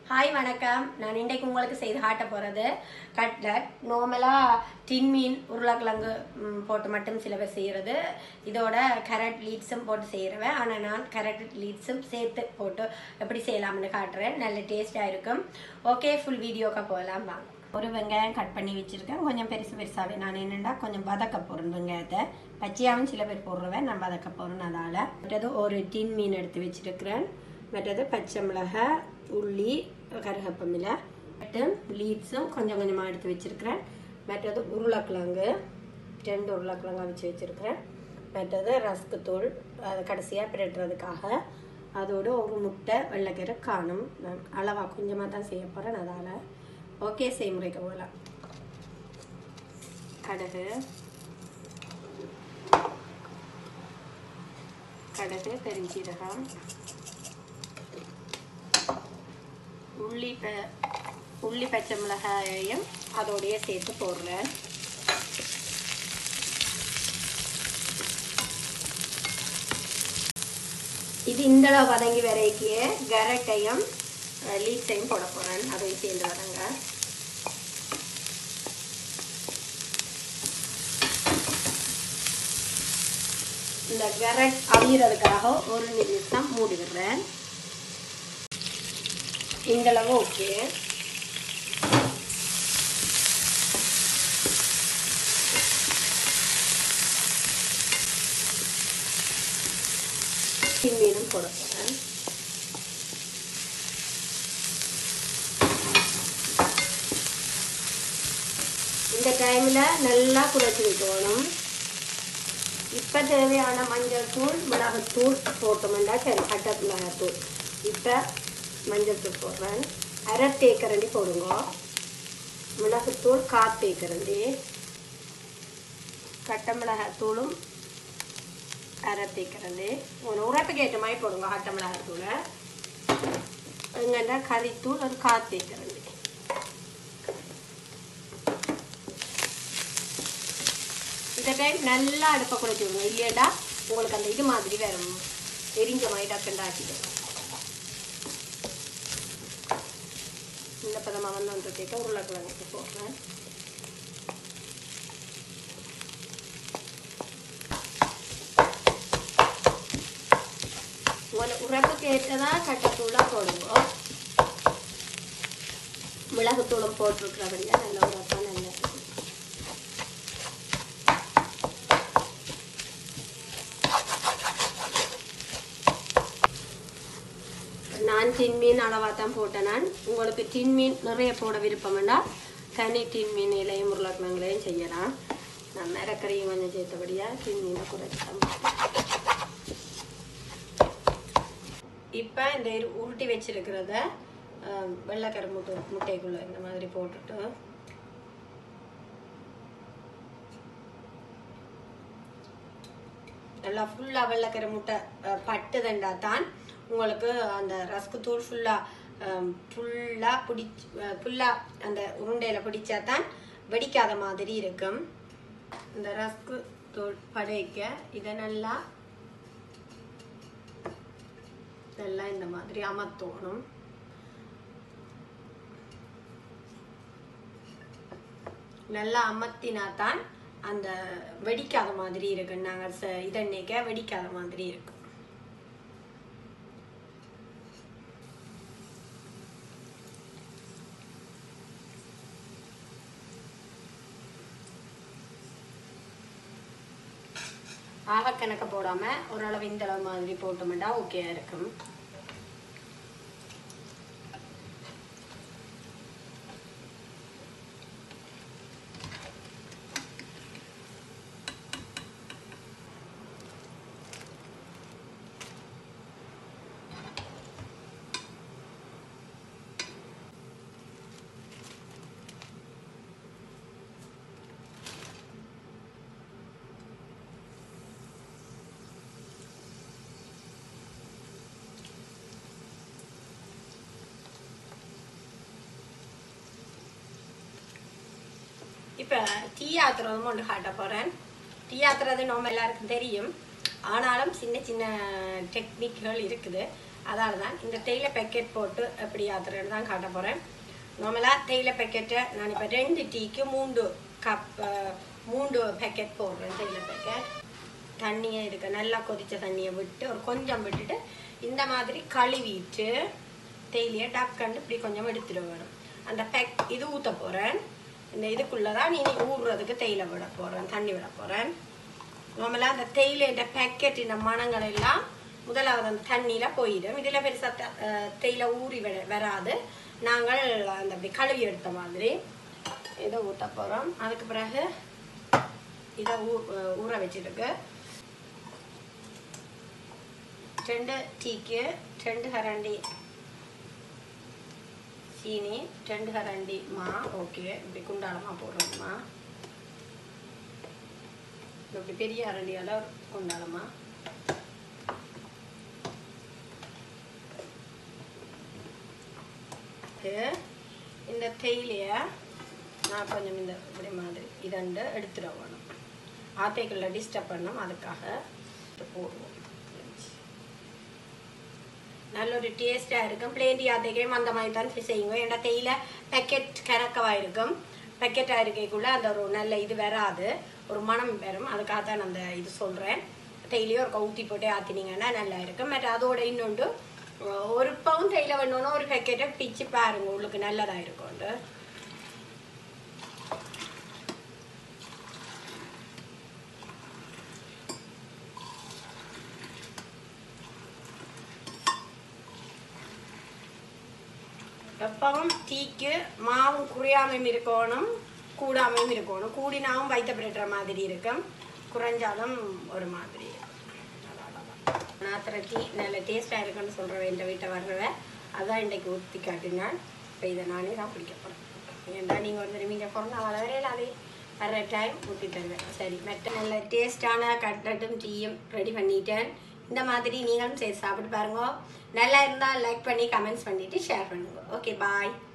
hi வணக்கம் நான் இன்றைக்கு உங்களுக்கு செய்து காட்ட போகிறது கட்லட் நார்மலாக டின் மீன் உருளைக்கிழங்கு ம், போட்டு மட்டும் சில பேர் செய்கிறது இதோட கேரட் லீட்ஸும் போட்டு செய்கிறவன் ஆனால் நான் கேரட் லீட்ஸும் சேர்த்து போட்டு எப்படி செய்யலாம்னு காட்டுறேன் நல்ல டேஸ்ட்டாக இருக்கும் ஓகே ஃபுல் வீடியோக்கு போகலாம் வாங்க ஒரு வெங்காயம் கட் பண்ணி வச்சுருக்கேன் கொஞ்சம் பெருசு பெருசாகவே நான் என்னென்னா கொஞ்சம் வதக்க போகிறேன் வெங்காயத்தை பச்சையாகவும் சில பேர் போடுறவன் நான் வதக்க போகிறேன் அதால் மற்றது ஒரு டின் மீன் எடுத்து வச்சுருக்கிறேன் மற்றது பச்சை மிளகாய் உள்ளி கருகப்பமில்லை மற்றும் லீட்ஸும் கொஞ்சம் கொஞ்சமாக எடுத்து வச்சுருக்கிறேன் மற்றது உருளைக்கிழங்கு ரெண்டு உருளைக்கிழங்கா வச்சு வச்சுருக்கிறேன் மற்றது ரஸ்க்கு தூள் அது கடைசியாக பிரட்டுறதுக்காக அதோட ஒரு முட்டை வெள்ளைக்கீரை காணும் நான் அளவாக கொஞ்சமாக தான் செய்ய போகிறேன் அதால் ஓகே செய்முறைக்கு போகலாம் கடுகு கடுகு பெருஞ்சீரகம் உள்ளி ப உள்ளி பச்சை மிளகாயையும் அதோடய சேர்த்து போடுறேன் இது இந்த அளவு வதங்கி வரைக்கிய கரட்டையும் லீட்ஸையும் போட போகிறேன் அதையும் சேர்ந்து வதங்க இந்த கரட் அவியறதுக்காக ஒரு நிமிஷம் மூடி விடுறேன் இந்த அளவு ஓகே மீனும் போட போகிறேன் இந்த டைமில் நல்லா குறைச்சி விட்டுக்கணும் இப்போ தேவையான மஞ்சள் தூள் மிளகுத்தூள் போட்டோம்னா சரி அட்டை மிளகாத்தூள் இப்போ மஞ்சள் தூள் போடுறேன் அரை தேக்கரண்டி போடுங்க மிளகுத்தூள் கால் தேக்கரண்டி கட்டை மிளகாத்தூளும் அரை தேக்கரண்டி ஒரு உரைப்புக்கு ஏற்ற மாதிரி போடுங்க கட்டை மிளகாத்தூளை எங்கன்னா கறித்தூள் ஒரு கால் தேக்கரண்டி இந்த டைம் நல்லா அடுப்பை குறைச்சி விடுங்க இல்லையாடா உங்களுக்கு அந்த இது மாதிரி வரும் எரிஞ்ச மாதிரி டக்குண்டு ஆக்கிடும் இந்த பதமாக வந்து வந்து கேட்க உருளைக்கிழங்கு போடுறேன் உங்களுக்கு உரப்புக்கு ஏற்றதா கட்டத்தூளாக போடுங்க மிளகுத்தூளும் போட்டிருக்கிறபடியா நல்ல உரப்பாக நல்ல நான் டின் மீன் அளவாக தான் போட்டேன் நான் உங்களுக்கு டின் மீன் நிறைய போட விருப்பம்னா தனி டின் மீன் இலையும் உருளைக்கிழங்குலையும் செய்யலாம் நான் மிரக்கறியும் கொஞ்சம் சேர்த்தபடியாக டின் மீனை குறைச்சி தான் இப்போ இந்த இரு உருட்டி வச்சிருக்கிறத அஹ், வெள்ளைக்கரை முட்டை முட்டைக்குள்ளே இந்த மாதிரி போட்டுட்டு நல்லா ஃபுல்லாக வெள்ளைக்கரை முட்டை அஹ், பட்டுதண்டா தான் உங்களுக்கு அந்த ரஸ்க்கு தூள் ஃபுல்லாக ஃபுல்லாக பிடிச்சி ஃபுல்லாக அந்த உருண்டையில் பிடிச்சா தான் வெடிக்காத மாதிரி இருக்கும் இந்த ரஸ்க்கு தூள் படைக்க இதை நல்லா நல்லா இந்த மாதிரி அமர்த்தணும் நல்லா அமர்த்தினா தான் அந்த வெடிக்காத மாதிரி இருக்கு நாங்கள் ச இதன்னைக்க வெடிக்காத மாதிரி இருக்கு ஆக கணக்க போடாம ஓரளவு இந்த அளவு மாதிரி போட்டோம்னா ஓகே இருக்கும் இப்போ டீ ஆத்துறதும் ஒன்று காட்ட போகிறேன் டீ ஆத்துறது நம்ம எல்லாருக்கும் தெரியும் ஆனாலும் சின்ன சின்ன டெக்னிக்குகள் இருக்குது அதால தான் இந்த தேயிலை பேக்கெட் போட்டு எப்படி ஆத்துறேன்னு தான் காட்ட போகிறேன் நார்மலாக தேயிலை பேக்கெட்டை நான் இப்போ ரெண்டு டீக்கு மூன்று கப் மூன்று பேக்கெட் போடுறேன் தேயிலை பேக்கெட் தண்ணியை இருக்க நல்லா கொதிச்ச தண்ணியை விட்டு ஒரு கொஞ்சம் விட்டுட்டு இந்த மாதிரி கழுவிட்டு தேயிலையை டக்குன்னு இப்படி கொஞ்சம் எடுத்துட்டு வேணும் அந்த பேக் இது ஊற்ற போகிறேன் இந்த இதுக்குள்ளே தான் நீ ஊறுறதுக்கு தேயிலை விட போகிறேன் தண்ணி விட போகிறேன் நார்மலாக அந்த தேயிலையோட பேக்கெட்டின மணங்கள் எல்லாம் முதலாவது அந்த தண்ணியில் போயிடும் இதில் பெருசாக தேயிலை ஊறி வர வராது நாங்கள் அந்த அப்படி கழுவி எடுத்த மாதிரி இதை ஊற்ற போகிறோம் அதுக்கு பிறகு இதை ஊ ஊற வச்சிருக்கு ரெண்டு டீக்கு ரெண்டு கரண்டி சீனி ரெண்டு கரண்டி மா ஓகே இப்படி குண்டாலமாக போடுறோம்மா இப்படி பெரிய அரண்டியால் குண்டாலமா இந்த தேயிலையை நான் கொஞ்சம் இந்த இப்படி மாதிரி இதண்டு எடுத்துட வேணும் ஆத்தைக்குள்ள டிஸ்டர்ப் பண்ணோம் அதுக்காக போடுவோம் நல்ல ஒரு டேஸ்டாக இருக்கும் பிளேண்டி ஆத்தைக்கையும் அந்த மாதிரி தான் செய்யுங்க ஏன்னா தேயிலை பேக்கெட் கணக்கவாக இருக்கும் பேக்கெட்டாக இருக்கக்குள்ள அந்த ஒரு நல்ல இது வராது ஒரு மனம் வரும் அதுக்காக தான் அந்த இது சொல்கிறேன் தேயிலையும் ஒரு ஊற்றி போட்டு ஆற்றினீங்கன்னா நல்லா இருக்கும் பட் அதோட இன்னொன்று ஒரு பவுன் தேயிலை வேணும்னா ஒரு பேக்கெட்டை பிச்சு பாருங்க உங்களுக்கு நல்லதாக இருக்கும் எப்பவும் டீக்கு மாவும் குறையாமையும் இருக்கணும் கூடாமையும் இருக்கணும் கூடினாவும் வயிற்ற பிறட்டுற மாதிரி இருக்கும் குறைஞ்சாலும் ஒரு மாதிரி நாத்திர டீ நல்ல டேஸ்டாக இருக்குன்னு சொல்கிறவ இந்த வீட்டை வர்றவ அதான் இன்றைக்கு ஊற்றி காட்டினான் இப்போ இதை நானே தான் பிடிக்க போகிறேன் ஏன்டா நீங்கள் ஒரு தடவை இங்கே பிறந்தா வளரவே அதே வர்ற டைம் ஊற்றி தருவேன் சரி மெட்ட நல்ல டேஸ்டான கட்லட்டும் டீயும் ரெடி பண்ணிட்டேன் இந்த மாதிரி நீங்களும் செய்து சாப்பிட்டு பாருங்க நல்லா இருந்தால் லைக் பண்ணி கமெண்ட்ஸ் பண்ணிவிட்டு ஷேர் பண்ணுங்க ஓகே பாய்